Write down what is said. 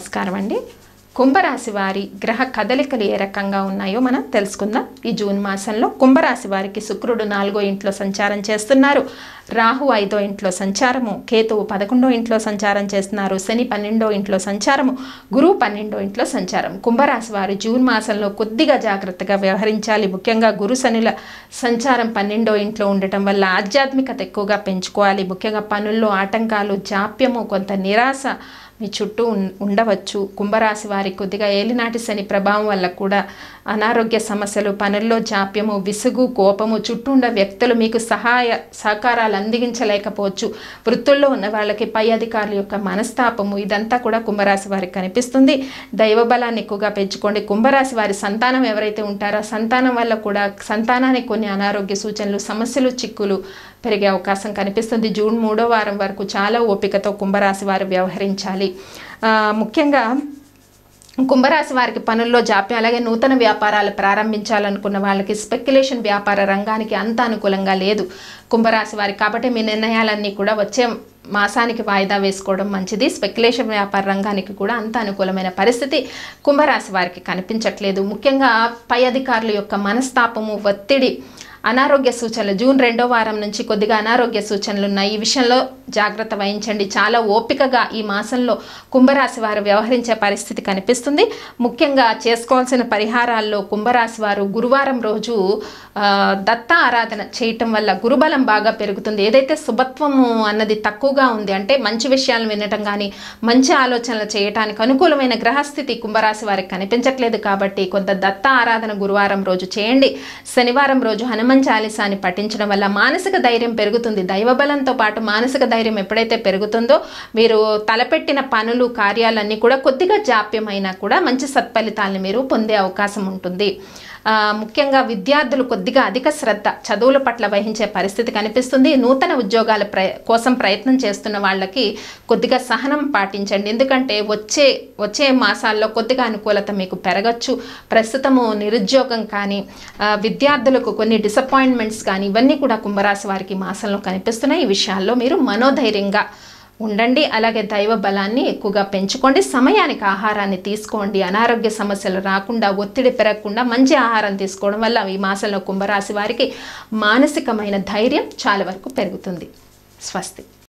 నమస్కారం అండి కుంభరాశి వారి గ్రహ కదలికలు ఏ రకంగా ఉన్నాయో మనం తెలుసుకుందాం ఈ జూన్ మాసంలో కుంభరాశి వారికి శుక్రుడు నాలుగో ఇంట్లో సంచారం చేస్తున్నారు రాహు ఐదో ఇంట్లో సంచారము కేతువు పదకొండో ఇంట్లో సంచారం చేస్తున్నారు శని పన్నెండో ఇంట్లో సంచారము గురువు పన్నెండో ఇంట్లో సంచారం కుంభరాశి వారు జూన్ మాసంలో కొద్దిగా జాగ్రత్తగా వ్యవహరించాలి ముఖ్యంగా గురు శనుల సంచారం పన్నెండో ఇంట్లో ఉండటం వల్ల ఆధ్యాత్మికత ఎక్కువగా పెంచుకోవాలి ముఖ్యంగా పనుల్లో ఆటంకాలు జాప్యము కొంత నిరాశ మీ చుట్టూ ఉన్- ఉండవచ్చు కుంభరాశి వారి కొద్దిగా ఏలినాటి శని ప్రభావం వల్ల కూడా అనారోగ్య సమస్యలు పనుల్లో జాప్యము విసుగు కోపము చుట్టూ ఉన్న వ్యక్తులు మీకు సహాయ సహకారాలు అందించలేకపోవచ్చు వృత్తుల్లో ఉన్న వాళ్ళకి పై అధికారుల యొక్క మనస్తాపము ఇదంతా కూడా కుంభరాశి వారికి కనిపిస్తుంది దైవ బలాన్ని ఎక్కువగా పెంచుకోండి కుంభరాశి వారి సంతానం ఎవరైతే ఉంటారో సంతానం వల్ల కూడా సంతానానికి కొన్ని అనారోగ్య సూచనలు సమస్యలు చిక్కులు పెరిగే అవకాశం కనిపిస్తుంది జూన్ మూడో వారం వరకు చాలా ఓపికతో కుంభరాశి వారు వ్యవహరించాలి ఆ, ముఖ్యంగా కుంభరాశి వారికి పనుల్లో జాప్యం అలాగే నూతన వ్యాపారాలు ప్రారంభించాలనుకున్న వాళ్ళకి స్పెక్యులేషన్ వ్యాపార రంగానికి అంత అనుకూలంగా లేదు కుంభరాశి వారికి కాబట్టి మీ నిర్ణయాలన్నీ కూడా వచ్చే మాసానికి వాయిదా వేసుకోవడం మంచిది స్పెక్యులేషన్ వ్యాపార రంగానికి కూడా అంత అనుకూలమైన పరిస్థితి కుంభరాశి వారికి కనిపించట్లేదు ముఖ్యంగా పై అధికారుల యొక్క మనస్తాపము ఒత్తిడి అనారోగ్య సూచనలు జూన్ రెండో వారం నుంచి కొద్దిగా అనారోగ్య సూచనలు ఉన్నాయి ఈ విషయంలో జాగ్రత్త వహించండి చాలా ఓపికగా ఈ మాసంలో కుంభరాశి వారు వ్యవహరించే పరిస్థితి కనిపిస్తుంది ముఖ్యంగా చేసుకోవాల్సిన పరిహారాల్లో కుంభరాశి వారు గురువారం రోజు ఆ, దత్త ఆరాధన చేయటం వల్ల గురుబలం బాగా పెరుగుతుంది ఏదైతే శుభత్వము అన్నది తక్కువగా ఉంది అంటే మంచి విషయాలను వినటం కానీ మంచి ఆలోచనలు చేయటానికి అనుకూలమైన గ్రహస్థితి కుంభరాశి వారికి కనిపించట్లేదు కాబట్టి కొంత దత్త ఆరాధన గురువారం రోజు చేయండి శనివారం రోజు హనుమాన్ చాలీసాని పఠించడం వల్ల మానసిక ధైర్యం పెరుగుతుంది దైవబలంతో పాటు మానసిక ధైర్యం ఎప్పుడైతే పెరుగుతుందో మీరు తలపెట్టిన పనులు కార్యాలన్నీ కూడా కొద్దిగా జాప్యమైనా కూడా మంచి సత్ఫలితాలను మీరు పొందే అవకాశం ఉంటుంది ఆ, ముఖ్యంగా విద్యార్థులు కొద్దిగా అధిక శ్రద్ధ చదువుల పట్ల వహించే పరిస్థితి కనిపిస్తుంది నూతన ఉద్యోగాల ప్ర కోసం ప్రయత్నం చేస్తున్న వాళ్ళకి కొద్దిగా సహనం పాటించండి ఎందుకంటే వచ్చే వచ్చే మాసాల్లో కొద్దిగా అనుకూలత మీకు పెరగచ్చు ప్రస్తుతము నిరుద్యోగం కానీ ఆ, విద్యార్థులకు కొన్ని డిసప్పాయింట్మెంట్స్ కానీ ఇవన్నీ కూడా కుంభరాశి వారికి ఈ మాసంలో కనిపిస్తున్నాయి ఈ విషయాల్లో మీరు మనోధైర్యంగా ఉండండి అలాగే దైవ బలాన్ని ఎక్కువగా పెంచుకోండి సమయానికి ఆహారాన్ని తీసుకోండి అనారోగ్య సమస్యలు రాకుండా ఒత్తిడి పెరగకుండా మంచి ఆహారం తీసుకోవడం వల్ల ఈ మాసంలో కుంభరాశి వారికి మానసికమైన ధైర్యం చాలా వరకు పెరుగుతుంది స్వస్తి